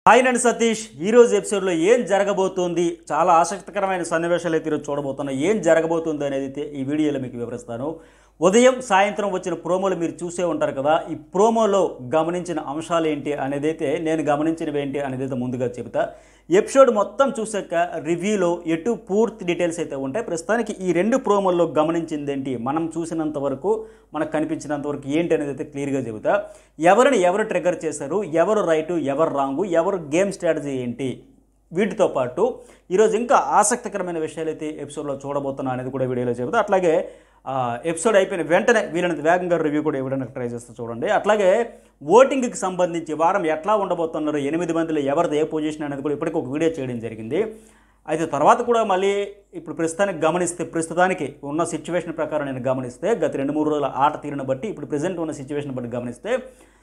Hi నండి సతీష్ ఈరోజు ఎపిసోడ్లో ఏం జరగబోతోంది చాలా ఆసక్తికరమైన సన్నివేశాలు అయితే ఈరోజు చూడబోతున్నాం ఏం జరగబోతుంది అనేది అయితే ఈ వీడియోలో మీకు వివరిస్తాను ఉదయం సాయంత్రం వచ్చిన ప్రోమోలు మీరు చూసే ఉంటారు కదా ఈ ప్రోమోలో గమనించిన అంశాలు ఏంటి అనేది అయితే నేను గమనించినవి ఏంటి అనేది అయితే ముందుగా చెబుతా ఎపిసోడ్ మొత్తం చూసాక రివ్యూలో ఎటు పూర్తి డీటెయిల్స్ అయితే ఉంటాయి ప్రస్తుతానికి ఈ రెండు ప్రోమోల్లో గమనించింది ఏంటి మనం చూసినంత వరకు మనకు కనిపించినంత వరకు ఏంటి అనేది అయితే క్లియర్గా చెబుతా ఎవరిని ఎవరు ట్రిగర్ చేశారు ఎవరు రైటు ఎవరు రాంగు ఎవరు గేమ్ స్ట్రాటజీ ఏంటి వీటితో పాటు ఈరోజు ఇంకా ఆసక్తికరమైన విషయాలు అయితే ఎపిసోడ్లో చూడబోతున్నా అనేది కూడా వీడియోలో చెబుతా అట్లాగే ఆ, ఎపిసోడ్ అయిపోయిన వెంటనే వీళ్ళని వేగంగా రివ్యూ కూడా ఇవ్వడానికి ట్రై చేస్తూ చూడండి అట్లాగే ఓటింగ్కి సంబంధించి వారం ఎట్లా ఉండబోతున్నారు ఎనిమిది మందిలో ఎవరిది ఏ పొజిషన్ అనేది కూడా ఇప్పటికి ఒక వీడియో చేయడం జరిగింది అయితే తర్వాత కూడా మళ్ళీ ఇప్పుడు ప్రస్తుతానికి గమనిస్తే ప్రస్తుతానికి ఉన్న సిచ్యువేషన్ ప్రకారం నేను గమనిస్తే గత రెండు మూడు రోజుల ఆట తీరును బట్టి ఇప్పుడు ప్రజెంట్ ఉన్న సిచ్యువేషన్ బట్టి గమనిస్తే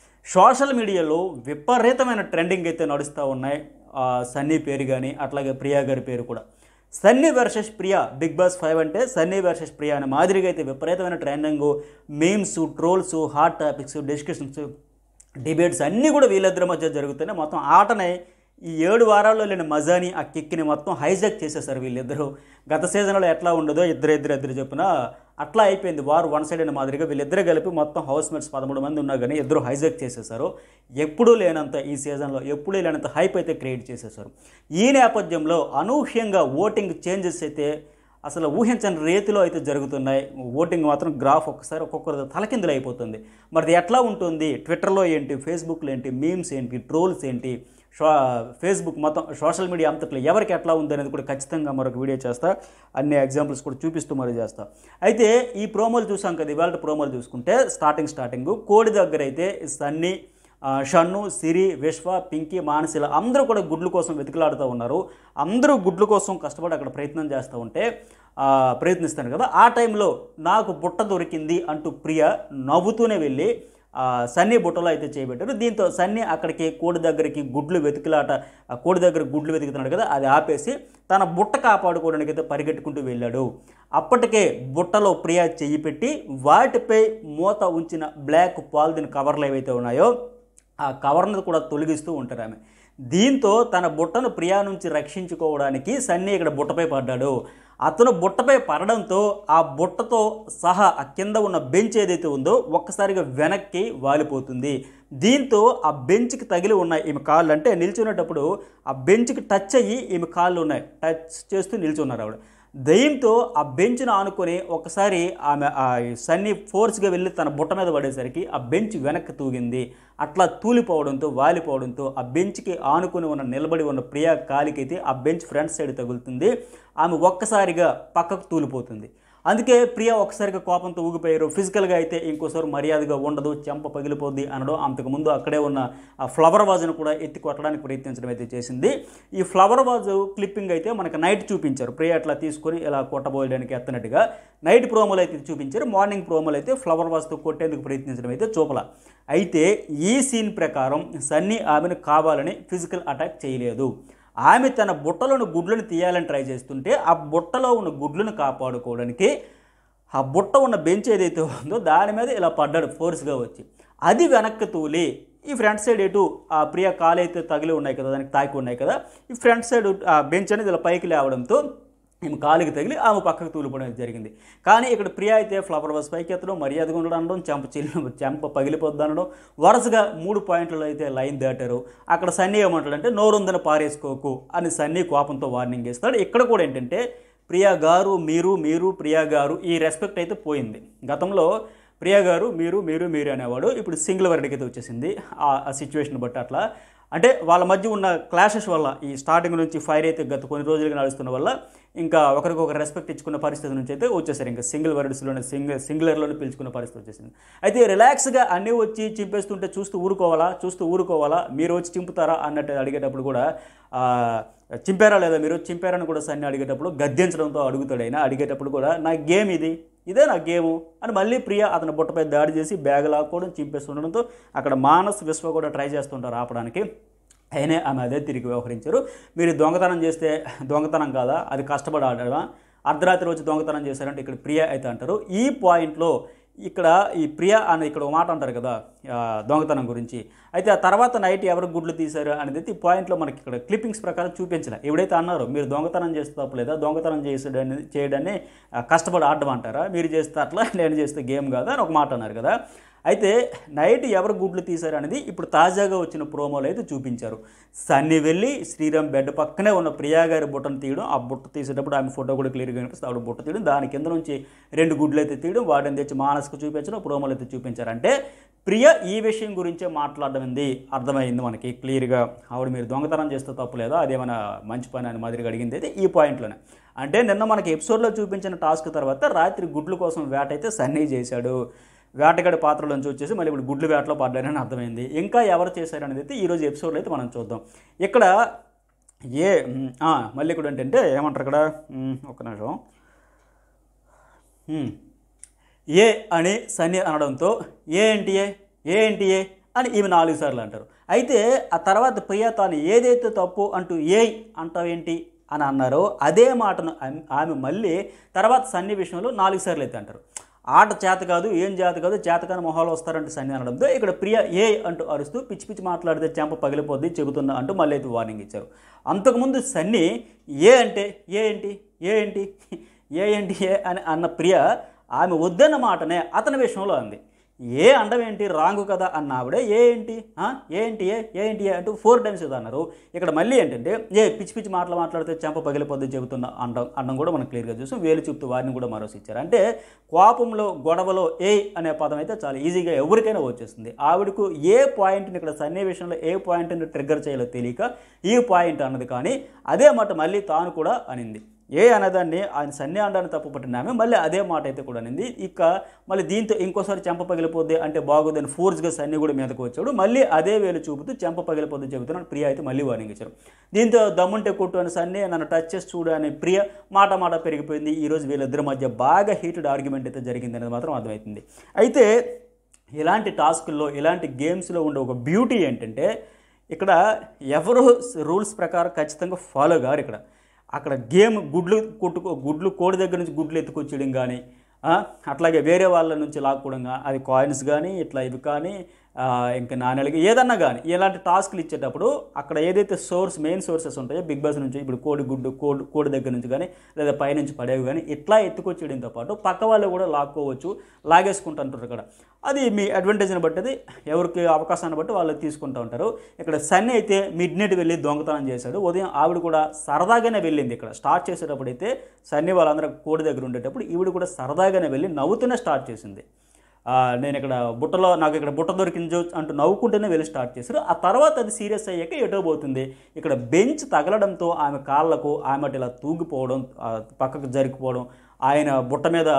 సోషల్ మీడియాలో విపరీతమైన ట్రెండింగ్ అయితే నడుస్తూ ఉన్నాయి ఆ, సన్నీ పేరు కానీ అట్లాగే ప్రియా గారి పేరు కూడా Sunny versus Priya Bigg Boss five అంటే సన్నీ వర్సెస్ ప్రియా అనే మాదిరిగా అయితే విపరీతమైన trending memes trolls hot topics discussions debates అన్నీ కూడా వీళ్ళిద్దరి మధ్య జరుగుతున్నాయి మొత్తం ఆటనే ఈ ఏడు వారాల్లో లేని మజాని ఆ కిక్ని మొత్తం హైజాక్ చేసేసారు వీళ్ళిద్దరూ గత సీజన్లో ఎట్లా ఉండదో ఇద్దరు ఇద్దరు ఇద్దరు చెప్పిన అట్లా అయిపోయింది వారు వన్ సైడ్ అయిన మాదిరిగా వీళ్ళిద్దరు కలిపి మొత్తం హౌస్ మేట్స్ పదమూడు మంది ఉన్నా కానీ ఇద్దరు హైజాక్ చేసేసారు ఎప్పుడూ లేనంత ఈ సీజన్లో ఎప్పుడూ లేనంత హైప్ అయితే క్రియేట్ చేసేసారు ఈ నేపథ్యంలో అనూహ్యంగా ఓటింగ్ చేంజెస్ అయితే అసలు ఊహించని రీతిలో అయితే జరుగుతున్నాయి ఓటింగ్ మాత్రం గ్రాఫ్ ఒక్కసారి ఒక్కొక్కరు తలకిందులు అయిపోతుంది మరి ఇది ఎట్లా ఉంటుంది ట్విట్టర్లో ఏంటి ఫేస్బుక్లో ఏంటి మీమ్స్ ఏంటి ట్రోల్స్ ఏంటి షో ఫేస్బుక్ మొత్తం సోషల్ మీడియా అంతట్లో ఎవరికి ఎట్లా ఉంది అనేది కూడా ఖచ్చితంగా మరొక వీడియో చేస్తా అన్ని ఎగ్జాంపుల్స్ కూడా చూపిస్తూ మరీ చేస్తా అయితే ఈ ప్రోమోలు చూసాం కదా ఇవాళ ప్రోమోలు చూసుకుంటే స్టార్టింగ్ స్టార్టింగ్ కోడి దగ్గర అయితే సన్నీ ఆ, షన్ను సిరి విశ్వ పింకీ మానసిల అందరూ కూడా గుడ్ల కోసం వెతికిలాడుతూ ఉన్నారు అందరూ గుడ్ల కోసం కష్టపడి అక్కడ ప్రయత్నం చేస్తూ ఉంటే ఆ, ప్రయత్నిస్తాను కదా ఆ టైంలో నాకు బుట్ట దొరికింది అంటూ ప్రియ నవ్వుతూనే వెళ్ళి ఆ, సన్నీ బుట్టలో అయితే చేయబెట్టారు దీంతో సన్నీ అక్కడికి కోడి దగ్గరికి గుడ్లు వెతికిలాట ఆ కోడి దగ్గర గుడ్లు వెతుకుతున్నాడు కదా అది ఆపేసి తన బుట్ట కాపాడుకోవడానికి అయితే పరిగెట్టుకుంటూ వెళ్ళాడు అప్పటికే బుట్టలో ప్రియ చెయ్యి పెట్టి వాటిపై మూత ఉంచిన బ్లాక్ పాలిథిన్ కవర్లు ఏవైతే ఉన్నాయో ఆ కవర్ను కూడా తొలగిస్తూ ఉంటారు ఆమె దీంతో తన బుట్టను ప్రియా నుంచి రక్షించుకోవడానికి సన్నీ ఇక్కడ బుట్టపై పడ్డాడు అతను బుట్టపై పడడంతో ఆ బుట్టతో సహా ఆ కింద ఉన్న బెంచ్ ఏదైతే ఉందో ఒక్కసారిగా వెనక్కి వాలిపోతుంది దీంతో ఆ బెంచ్కి తగిలి ఉన్నాయి ఈమె కాళ్ళు అంటే నిల్చునేటప్పుడు ఆ బెంచ్కి టచ్ అయ్యి ఈమె కాళ్ళు ఉన్నాయి టచ్ చేస్తూ నిల్చున్నారు ఆవిడ దయ్యంతో ఆ బెంచ్ను ఆనుకొని ఒకసారి ఆమె ఆ సన్నీ ఫోర్స్గా వెళ్ళి తన బుట్ట మీద పడేసరికి ఆ బెంచ్ వెనక్కి తూగింది అట్లా తూలిపోవడంతో వాలిపోవడంతో ఆ బెంచ్కి ఆనుకొని ఉన్న నిలబడి ఉన్న ప్రియా కాలికైతే ఆ బెంచ్ ఫ్రంట్ సైడ్ తగులుతుంది ఆమె ఒక్కసారిగా పక్కకు తూలిపోతుంది అందుకే ప్రియ ఒకసారిగా కోపంతో ఊగిపోయారు ఫిజికల్గా అయితే ఇంకోసారి మర్యాదగా ఉండదు చెంప పగిలిపోద్ది అనడం అంతకుముందు అక్కడే ఉన్న ఆ ఫ్లవర్ వాజ్ను కూడా ఎత్తి కొట్టడానికి ప్రయత్నించడం అయితే చేసింది ఈ ఫ్లవర్ వాజ్ క్లిప్పింగ్ అయితే మనకు నైట్ చూపించారు ప్రియ అట్లా తీసుకొని ఇలా కొట్టబోయడానికి ఎత్తనట్టుగా నైట్ ప్రోమోలు అయితే చూపించారు మార్నింగ్ ప్రోమోలు అయితే ఫ్లవర్ వాజ్తో కొట్టేందుకు ప్రయత్నించడం అయితే చూపల అయితే ఈ సీన్ ప్రకారం సన్నీ ఆమెను కావాలని ఫిజికల్ అటాక్ చేయలేదు ఆమె తన బుట్టలోని గుడ్లను తీయాలని ట్రై చేస్తుంటే ఆ బుట్టలో ఉన్న గుడ్లను కాపాడుకోవడానికి ఆ బుట్ట ఉన్న బెంచ్ ఏదైతే ఉందో దాని మీద ఇలా పడ్డాడు ఫోర్స్గా వచ్చి అది వెనక్కి తూలి ఈ ఫ్రంట్ సైడ్ ఎటు ఆ ప్రియ కాలు అయితే తగిలి ఉన్నాయి కదా దానికి తాకి ఉన్నాయి కదా ఈ ఫ్రంట్ సైడ్ ఆ బెంచ్ అనేది ఇలా పైకి లేవడంతో ఈమె కాలుకి తగిలి ఆమె పక్కకు తూలిపోవడం జరిగింది కానీ ఇక్కడ ప్రియ అయితే ఫ్లవర్ బస్ పైకి ఎత్తడం మర్యాదగా ఉండడం అనడం చెంప చిల్లు చెంప పగిలిపోద్ది అనడం వరుసగా మూడు పాయింట్లలో అయితే లైన్ దాటారు అక్కడ సన్నీ ఏమంటాడంటే నోరుందని పారేసుకోకు అని సన్నీ కోపంతో వార్నింగ్ ఇస్తాడు ఇక్కడ కూడా ఏంటంటే ప్రియా గారు మీరు మీరు ప్రియా గారు ఈ రెస్పెక్ట్ అయితే పోయింది గతంలో ప్రియా గారు మీరు మీరు మీరు అనేవాడు ఇప్పుడు సింగిల్ వర్డ్కి అయితే వచ్చేసింది ఆ సిచ్యువేషన్ బట్టి అట్లా అంటే వాళ్ళ మధ్య ఉన్న క్లాషెస్ వల్ల ఈ స్టార్టింగ్ నుంచి ఫైర్ అయితే గత కొన్ని రోజులుగా నడుస్తున్న వల్ల ఇంకా ఒకరికొకరు రెస్పెక్ట్ ఇచ్చుకున్న పరిస్థితి నుంచి అయితే వచ్చేసారు ఇంకా సింగిల్ వర్డ్స్లోనే సింగిల్ సింగులర్లోనే పిలుచుకున్న పరిస్థితి వచ్చేసింది అయితే రిలాక్స్గా అన్నీ వచ్చి చింపేస్తుంటే చూస్తూ ఊరుకోవాలా చూస్తూ ఊరుకోవాలా మీరు వచ్చి చింపుతారా అన్నట్టు అడిగేటప్పుడు కూడా ఆ, చింపారా లేదా మీరు చింపారని కూడా సన్ని అడిగేటప్పుడు గద్దించడంతో అడుగుతాడు ఆయన అడిగేటప్పుడు కూడా నా గేమ్ ఇది ఇదే నా గేము అని మళ్ళీ ప్రియ అతని బుట్టపై దాడి చేసి బ్యాగ్ లాక్కోవడం చింపేస్తుండడంతో అక్కడ మానస్ విశ్వ కూడా ట్రై చేస్తుంటారు ఆపడానికి అయినా ఆమె అదే తిరిగి వ్యవహరించారు మీరు దొంగతనం చేస్తే దొంగతనం కాదా అది కష్టపడి ఆడడమా అర్ధరాత్రి వచ్చి దొంగతనం చేశారంటే ఇక్కడ ప్రియ అయితే అంటారు ఈ పాయింట్లో ఇక్కడ ఈ ప్రియ అని ఇక్కడ ఒక మాట అంటారు కదా ఆ, దొంగతనం గురించి అయితే ఆ తర్వాత నైట్ ఎవరు గుడ్లు తీశారు అనేది ఈ పాయింట్లో మనకి ఇక్కడ క్లిప్పింగ్స్ ప్రకారం చూపించలే ఎవడైతే అన్నారో మీరు దొంగతనం చేస్తే తప్పలేదా దొంగతనం చేసేదాన్ని చేయడాన్ని ఆ, కష్టపడి ఆడడం అంటారా మీరు చేస్తే అట్లా నేను చేస్తే గేమ్ కాదా అని ఒక మాట అన్నారు కదా అయితే నైట్ ఎవరు గుడ్లు తీశారు అనేది ఇప్పుడు తాజాగా వచ్చిన ప్రోమోలో అయితే చూపించారు సన్ని వెళ్ళి శ్రీరామ్ బెడ్ పక్కనే ఉన్న ప్రియా గారి బుట్టను తీయడం ఆ బుట్ట తీసేటప్పుడు ఆమె ఫోటో కూడా క్లియర్గా కనిపిస్తుంది ఆవిడ బుట్ట తీయడం దాని కింద నుంచి రెండు గుడ్లు అయితే తీయడం వాటిని తెచ్చి మానసుకు చూపించడం ప్రోమోలు అయితే చూపించారు అంటే ప్రియ ఈ విషయం గురించే మాట్లాడడం ఉంది అర్థమైంది మనకి క్లియర్గా ఆవిడ మీరు దొంగతనం చేస్తే తప్పు లేదా అదేమైనా మంచి పని అని మాదిరిగా అడిగింది అయితే ఈ పాయింట్లోనే అంటే నిన్న మనకి ఎపిసోడ్లో చూపించిన టాస్క్ తర్వాత రాత్రి గుడ్ల కోసం వేట అయితే సన్నీ చేశాడు వేటగాడి పాత్రలోంచి వచ్చేసి మళ్ళీ ఇప్పుడు గుడ్లు వేటలో పడ్డారని అర్థమైంది ఇంకా ఎవరు చేశారనేది అయితే ఈరోజు ఎపిసోడ్లో అయితే మనం చూద్దాం ఇక్కడ ఏ మ్, ఆ, మళ్ళీ ఇక్కడ ఏంటంటే ఏమంటారు ఇక్కడ మ్, ఒక్క నిమిషం మ్, ఏ అని సన్ని అనడంతో ఏ ఏంటి ఏ ఏ ఏంటి ఏ అని ఈమె నాలుగు సార్లు అంటారు అయితే ఆ తర్వాత ప్రియా తాను ఏదైతే తప్పు అంటూ ఏ అంటావేంటి అని అన్నారో అదే మాటను ఆమె- ఆమె మళ్ళీ తర్వాత సన్ని విషయంలో నాలుగు సార్లు అయితే అంటారు ఆట చేత కాదు ఏం చేత కాదు చేతకాని మొహాలు వస్తారంటే సన్ని అనడంతో ఇక్కడ ప్రియ ఏ అంటూ అరుస్తూ పిచ్చి పిచ్చి మాట్లాడితే చెంప పగిలిపోద్ది చెబుతున్నా అంటూ మళ్ళీ అయితే వార్నింగ్ ఇచ్చారు అంతకుముందు సన్ని ఏ అంటే ఏ ఏంటి ఏ ఏంటి ఏ ఏంటి ఏ అని అన్న ప్రియ ఆమె వద్దన్న మాటనే అతని విషయంలో అంది ఏ అండం ఏంటి రాంగు కదా అన్న ఆవిడే ఏ ఏంటి ఆ? ఏంటి ఏ ఏంటి ఏ అంటూ ఫోర్ టైమ్స్ ఇది అన్నారు ఇక్కడ మళ్ళీ ఏంటంటే ఏ పిచ్చి పిచ్చి మాటలు మాట్లాడితే చెంప పగిలిపోద్ది చెబుతున్న అండం అండం కూడా మనం క్లియర్గా చూసాం వేలు చూపుతూ వారిని కూడా మరోసి ఇచ్చారు అంటే కోపంలో గొడవలో ఏ అనే పదం అయితే చాలా ఈజీగా ఎవరికైనా వచ్చేస్తుంది ఆవిడకు ఏ పాయింట్ని ఇక్కడ సన్నివేశంలో ఏ పాయింట్ని ట్రిగ్గర్ చేయాలో తెలియక ఈ పాయింట్ అన్నది కానీ అదే మాట మళ్ళీ తాను కూడా అనింది ఏ అనేదాన్ని ఆయన సన్ని అండాన్ని తప్పు పట్టిన ఆమె మళ్ళీ అదే మాట అయితే కూడా అనింది ఇక మళ్ళీ దీంతో ఇంకోసారి చెంప పగిలిపోద్ది అంటే బాగోదని ఫోర్స్గా సన్ని కూడా మీదకు వచ్చాడు మళ్ళీ అదే వేలు చూపుతూ చెంప పగిలిపోద్ది చెబుతున్నాడు ప్రియ అయితే మళ్ళీ వార్నింగ్ ఇచ్చారు దీంతో దమ్ముంటే కొట్టు అని సన్ని నన్ను టచ్ చేసి చూడు అని ప్రియ మాట మాట పెరిగిపోయింది ఈరోజు వీళ్ళిద్దరి మధ్య బాగా హీటెడ్ ఆర్గ్యుమెంట్ అయితే జరిగింది అనేది మాత్రం అర్థమవుతుంది అయితే ఇలాంటి టాస్కుల్లో ఇలాంటి గేమ్స్లో ఉండే ఒక బ్యూటీ ఏంటంటే ఇక్కడ ఎవరు రూల్స్ ప్రకారం ఖచ్చితంగా ఫాలో గారు ఇక్కడ అక్కడ గేమ్ గుడ్లు కొట్టుకో గుడ్లు కోడి దగ్గర నుంచి గుడ్లు ఎత్తుకొచ్చేయడం కానీ ఆ, అట్లాగే వేరే వాళ్ళ నుంచి లాక్కోవడం కానీ అది కాయిన్స్ కానీ ఇట్లా ఇవి కానీ ఆ, ఇంకా నాణ్యాలకి ఏదన్నా కానీ ఇలాంటి టాస్క్లు ఇచ్చేటప్పుడు అక్కడ ఏదైతే సోర్స్ మెయిన్ సోర్సెస్ ఉంటాయో బిగ్ బాస్ నుంచి ఇప్పుడు కోడి గుడ్డు కోడి కోడి దగ్గర నుంచి కానీ లేదా పైనుంచి పడేవి కానీ ఇట్లా ఎత్తుకొచ్చేయడంతో పాటు పక్క వాళ్ళు కూడా లాక్కోవచ్చు లాగేసుకుంటుంటారు ఇక్కడ అది మీ అడ్వాంటేజ్ని బట్టి అది ఎవరికి అవకాశాన్ని బట్టి వాళ్ళు తీసుకుంటూ ఉంటారు ఇక్కడ సన్నీ అయితే మిడ్ నైట్ వెళ్ళి దొంగతనం చేశాడు ఉదయం ఆవిడ కూడా సరదాగానే వెళ్ళింది ఇక్కడ స్టార్ట్ చేసేటప్పుడు అయితే సన్నీ వాళ్ళందరూ కోడి దగ్గర ఉండేటప్పుడు ఈవిడ కూడా సరదాగానే వెళ్ళి నవ్వుతూనే స్టార్ట్ చేసింది ఆ, నేను ఇక్కడ బుట్టలో నాకు ఇక్కడ బుట్ట దొరికింది జో అంటూ నవ్వుకుంటూనే వెళ్ళి స్టార్ట్ చేశారు ఆ తర్వాత అది సీరియస్ అయ్యాక ఎటో పోతుంది ఇక్కడ బెంచ్ తగలడంతో ఆమె కాళ్ళకు ఆమె అటు ఇలా తూగిపోవడం ఆ, పక్కకు జరిగిపోవడం ఆయన బుట్ట మీద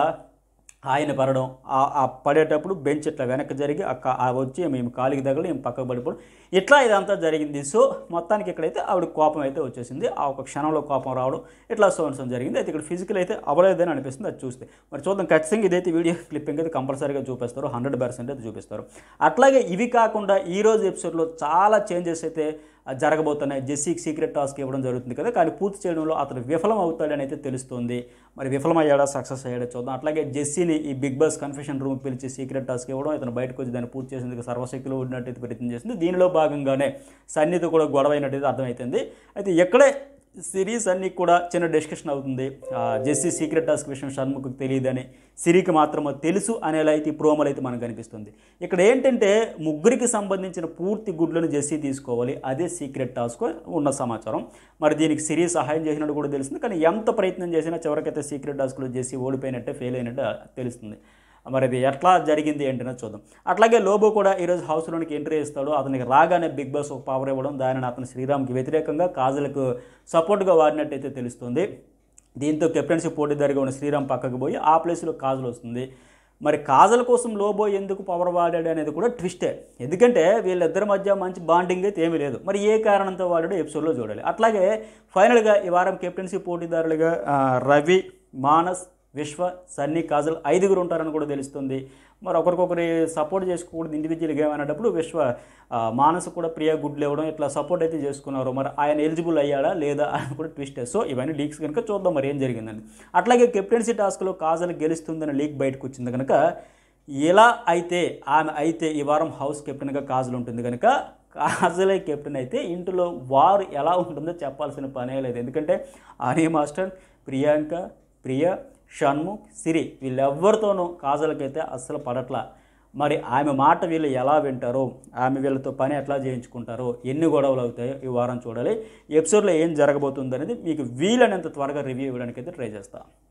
ఆయన పడడం ఆ- ఆ పడేటప్పుడు బెంచ్ ఇట్లా వెనక్కి జరిగి ఆ కా- ఆ వచ్చి మేము కాలికి తగలి మేము పక్కకు పడిపోవడం ఇట్లా ఇదంతా జరిగింది సో మొత్తానికి ఇక్కడైతే ఆవిడ కోపం అయితే వచ్చేసింది ఆ ఒక క్షణంలో కోపం రావడం ఇట్లా సోన్సం జరిగింది అయితే ఇక్కడ ఫిజికల్ అయితే అవ్వలేదని అనిపిస్తుంది అది చూస్తే మరి చూద్దాం ఖచ్చితంగా ఇదైతే వీడియో క్లిప్పింగ్ అయితే కంపల్సరీగా చూపిస్తారు హండ్రెడ్ పర్సెంట్ అయితే చూపిస్తారు అట్లాగే ఇవి కాకుండా ఈ రోజు ఎపిసోడ్లో చాలా చేంజెస్ అయితే ఆ, జరగబోతున్నాయి జెస్సీకి సీక్రెట్ టాస్క్ ఇవ్వడం జరుగుతుంది కదా కానీ పూర్తి చేయడంలో అతను విఫలం అవుతాడని అయితే తెలుస్తుంది మరి విఫలమయ్యాడా సక్సెస్ అయ్యాడా చూద్దాం అట్లాగే జెస్సీని ఈ బిగ్ బాస్ కన్ఫెషన్ రూమ్ పిలిచి సీక్రెట్ టాస్క్ ఇవ్వడం ఇతను బయటకు వచ్చి దాన్ని పూర్తి చేసేందుకు సర్వశక్తిలో ఉన్నట్టయితే ప్రయత్నం చేసింది దీనిలో భాగంగానే సన్నితో కూడా గొడవ అయినట్టయితే అర్థమవుతుంది అయితే ఎక్కడే సిరీస్ అన్ని కూడా చిన్న డిస్కషన్ అవుతుంది ఆ, జెస్సీ సీక్రెట్ టాస్క్ విషయం షణ్ముఖకు తెలియదని సిరికి మాత్రమే తెలుసు అనేలా అయితే ఈ ప్రోమోలు అయితే మనకు కనిపిస్తుంది ఇక్కడ ఏంటంటే ముగ్గురికి సంబంధించిన పూర్తి గుడ్లను జెస్సీ తీసుకోవాలి అదే సీక్రెట్ టాస్క్ ఉన్న సమాచారం మరి దీనికి సిరి సహాయం చేసినట్టు కూడా తెలుస్తుంది కానీ ఎంత ప్రయత్నం చేసినా చివరికైతే సీక్రెట్ టాస్క్లో జెస్సీ ఓడిపోయినట్టే ఫెయిల్ అయినట్టు తెలుస్తుంది మరి అది ఎట్లా జరిగింది ఏంటనే చూద్దాం అట్లాగే లోబో కూడా ఈరోజు హౌస్లోనికి ఎంట్రీ ఇస్తాడు అతనికి రాగానే బిగ్ బాస్ ఒక పవర్ ఇవ్వడం దానిని అతను శ్రీరామ్కి వ్యతిరేకంగా కాజలకు సపోర్ట్గా వాడినట్టయితే తెలుస్తుంది దీంతో కెప్టెన్సీ పోటీదారిగా ఉన్న శ్రీరామ్ పక్కకు పోయి ఆ ప్లేస్లో కాజల్ వస్తుంది మరి కాజల్ కోసం లోబో ఎందుకు పవర్ వాడాడు అనేది కూడా ట్విస్టే ఎందుకంటే వీళ్ళిద్దరి మధ్య మంచి బాండింగ్ అయితే ఏమీ లేదు మరి ఏ కారణంతో వాడాడో ఎపిసోడ్లో చూడాలి అట్లాగే ఫైనల్గా ఈ వారం కెప్టెన్సీ పోటీదారులుగా ఆ, రవి మానస్ విశ్వ సన్నీ కాజల్ ఐదుగురు ఉంటారని కూడా తెలుస్తుంది మరి ఒకరికొకరి సపోర్ట్ చేసుకోకూడదు ఇండివిజువల్గా ఏమనేటప్పుడు విశ్వ ఆ, మానస్ కూడా ప్రియా గుడ్లు ఇవ్వడం ఇట్లా సపోర్ట్ అయితే చేసుకున్నారు మరి ఆయన ఎలిజిబుల్ అయ్యాడా లేదా అని కూడా ట్విస్ట్ సో ఇవన్నీ లీక్స్ కనుక చూద్దాం మరి ఏం జరిగిందని అట్లాగే కెప్టెన్సీ టాస్క్లో కాజల్ గెలుస్తుందని లీక్ బయటకు వచ్చింది కనుక ఇలా అయితే ఆమె అయితే ఈ వారం హౌస్ కెప్టెన్గా కాజల్ ఉంటుంది కనుక కాజలే కెప్టెన్ అయితే ఇంట్లో వారు ఎలా ఉంటుందో చెప్పాల్సిన పనే లేదు ఎందుకంటే అనీ మాస్టర్ ప్రియాంక ప్రియ షణ్ముఖ్ సిరి వీళ్ళెవ్వరితోనూ కాజలకైతే అస్సలు పడట్లా మరి ఆమె మాట వీళ్ళు ఎలా వింటారో ఆమె వీళ్ళతో పని ఎట్లా చేయించుకుంటారో ఎన్ని గొడవలు అవుతాయో ఈ వారం చూడాలి ఈ ఎపిసోడ్లో ఏం జరగబోతుంది అనేది మీకు వీలైనంత త్వరగా రివ్యూ ఇవ్వడానికి అయితే ట్రై చేస్తాను